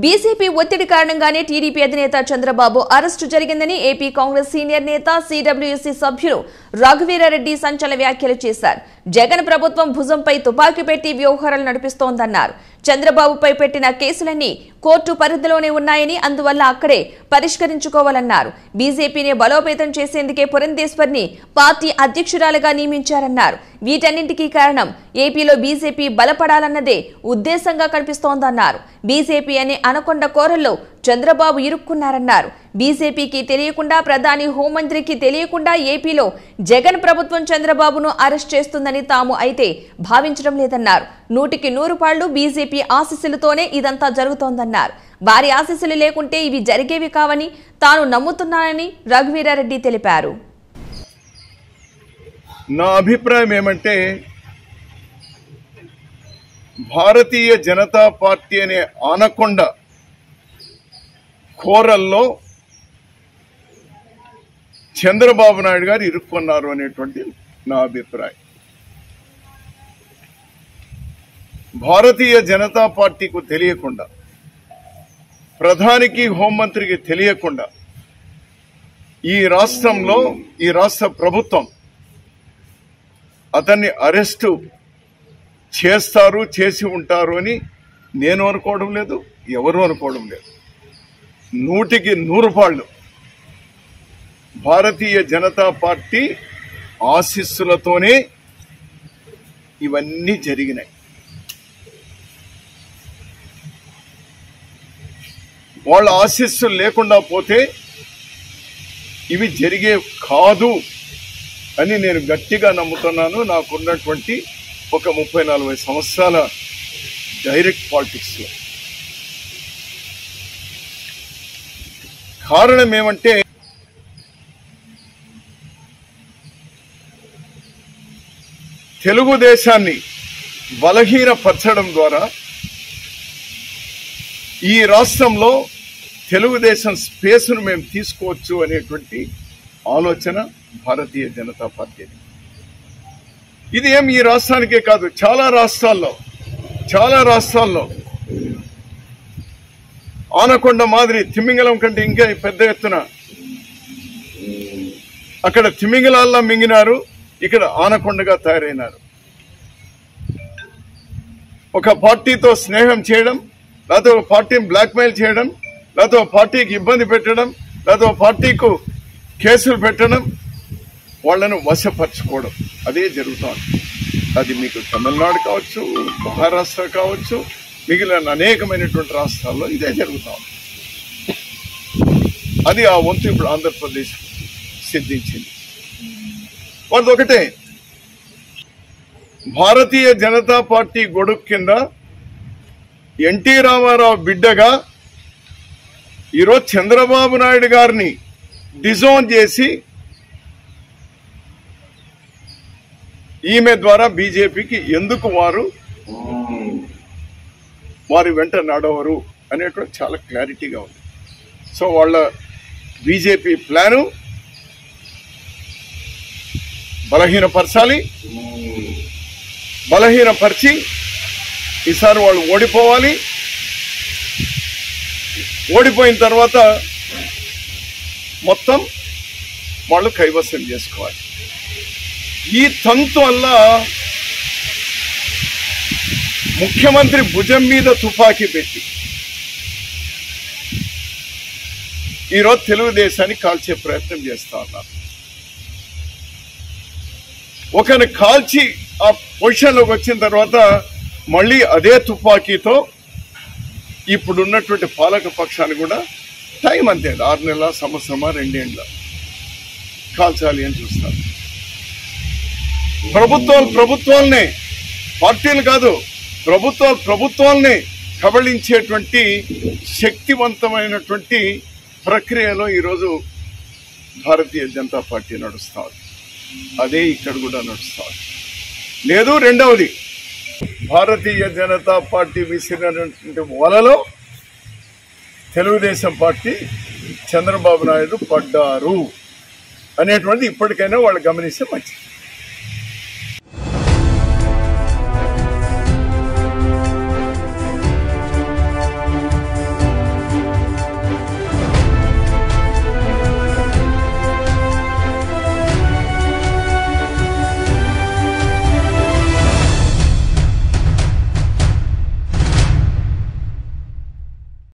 BJP ఒత్తిడి కారణంగానే టీడీపీ అధినేత చంద్రబాబు అరెస్టు జరిగిందని ఏపీ కాంగ్రెస్ సీనియర్ నేత సిడబ్ల్యూసీ సభ్యులు రఘువీరారెడ్డి సంచలన వ్యాఖ్యలు చేశారు జగన్ ప్రభుత్వం భుజంపై తుపాకీ పెట్టి వ్యవహారాలు నడిపిస్తోందన్నారు చంద్రబాబుపై పెట్టిన కేసులన్నీ కోర్టు పరిధిలోనే ఉన్నాయని అందువల్ల అక్కడే పరిష్కరించుకోవాలన్నారు బీజేపీని బలోపేతం చేసేందుకే పురంధేశ్వర్ని పార్టీ అధ్యక్షురాలుగా నియమించారన్నారు వీటన్నింటికీ కారణం ఏపీలో బీజేపీ బలపడాలన్నదే ఉద్దేశంగా కనిపిస్తోందన్నారు బీజేపీ అనే అనకొండ కోరల్లో చంద్రబాబు ఇరుక్కున్నారన్నారు బీజేపీకి తెలియకుండా ప్రధాని హోంమంత్రికి తెలియకుండా ఏపీలో జగన్ ప్రభుత్వం చంద్రబాబును అరెస్ట్ చేస్తుందని తాము అయితే భావించడం లేదన్నారు నూటికి నూరు పాళ్లు బీజేపీ ఆశీస్సులతోనే ఇదంతా జరుగుతోందన్నారు వారి ఆశీస్సులు లేకుంటే ఇవి జరిగేవి కావని తాను నమ్ముతున్నానని రఘువీరారెడ్డి తెలిపారు నా అభిప్రాయం ఏమంటే భారతీయ జనతా పార్టీ అనే ఆనకొండ కోరల్లో చంద్రబాబు నాయుడు గారు ఇరుక్కున్నారు అనేటువంటి నా అభిప్రాయం భారతీయ జనతా పార్టీకు తెలియకుండా ప్రధానికి హోంమంత్రికి తెలియకుండా ఈ రాష్ట్రంలో ఈ రాష్ట్ర ప్రభుత్వం అతన్ని అరెస్టు చేస్తారు చేసి ఉంటారు అని నేను అనుకోవడం లేదు ఎవరు అనుకోవడం లేదు నూటికి నూరు పాళ్ళు భారతీయ జనతా పార్టీ ఆశీస్సులతోనే ఇవన్నీ జరిగినాయి వాళ్ళ ఆశీస్సులు లేకుండా పోతే ఇవి జరిగే కాదు అని నేను గట్టిగా నమ్ముతున్నాను నాకున్నటువంటి ఒక ముప్పై నలభై సంవత్సరాల డైరెక్ట్ పాలిటిక్స్లో కారణం ఏమంటే తెలుగుదేశాన్ని బలహీనపరచడం ద్వారా ఈ రాష్ట్రంలో తెలుగుదేశం స్పేస్ను మేము తీసుకోవచ్చు అనేటువంటి ఆలోచన భారతీయ జనతా పార్టీది ఇది ఏం ఈ రాష్ట్రానికే కాదు చాలా రాష్ట్రాల్లో చాలా రాష్ట్రాల్లో ఆనకొండ మాదిరి తిమింగలం కంటే ఇంకా పెద్ద ఎత్తున అక్కడ తిమింగలాల్లా మింగినారు ఇక్కడ ఆనకొండగా తయారైనారు ఒక పార్టీతో స్నేహం చేయడం లేకపోతే ఒక పార్టీని బ్లాక్మెయిల్ చేయడం లేకపోతే ఒక పార్టీకి ఇబ్బంది పెట్టడం లేకపోతే ఒక పార్టీకు కేసులు పెట్టడం వాళ్ళను వశపరచుకోవడం అదే జరుగుతోంది అది మీకు తమిళనాడు కావచ్చు మహారాష్ట్ర కావచ్చు మిగిలిన అనేకమైనటువంటి రాష్ట్రాల్లో ఇదే జరుగుతోంది అది ఆ వంతు ఇప్పుడు ఆంధ్రప్రదేశ్ సిద్ధించింది వాళ్ళది ఒకటే భారతీయ జనతా పార్టీ గొడుగు కింద ఎన్టీ రామారావు బిడ్డగా ఈరోజు చంద్రబాబు నాయుడు గారిని డిజోన్ చేసి ఈమె ద్వారా బీజేపీకి ఎందుకు వారు వారి వెంట నడవరు అనేటువంటి చాలా క్లారిటీగా ఉంది సో వాళ్ళ బీజేపీ ప్లాను బలహీనపరచాలి బలహీనపరిచి ఈసారి వాళ్ళు ఓడిపోవాలి ఓడిపోయిన తర్వాత మొత్తం వాళ్ళు కైవసం చేసుకోవాలి ఈ తంతు వల్ల ముఖ్యమంత్రి భుజం మీద తుపాకీ పెట్టి ఈరోజు తెలుగుదేశాన్ని కాల్చే ప్రయత్నం చేస్తా ఉన్నారు ఒకరిని కాల్చి ఆ పొజిషన్లోకి వచ్చిన తర్వాత మళ్ళీ అదే తుపాకీతో ఇప్పుడున్నటువంటి పాలక పక్షాన్ని కూడా టైం అంతే ఆరు నెలల సంవత్సరమా రెండేళ్ళ కాల్చాలి అని చూస్తారు ప్రభుత్వాలు ప్రభుత్వాలనే పార్టీలు కాదు ప్రభుత్వాలు ప్రభుత్వాలనే కబళించేటువంటి శక్తివంతమైనటువంటి ప్రక్రియలో ఈరోజు భారతీయ జనతా పార్టీ నడుస్తా ఉంది అదే ఇక్కడ కూడా నడుస్తా ఉంది లేదు రెండవది భారతీయ జనతా పార్టీ విసిరినటువంటి వలలో తెలుగుదేశం పార్టీ చంద్రబాబు నాయుడు పడ్డారు అనేటువంటిది ఇప్పటికైనా వాళ్ళు గమనిస్తే మంచిది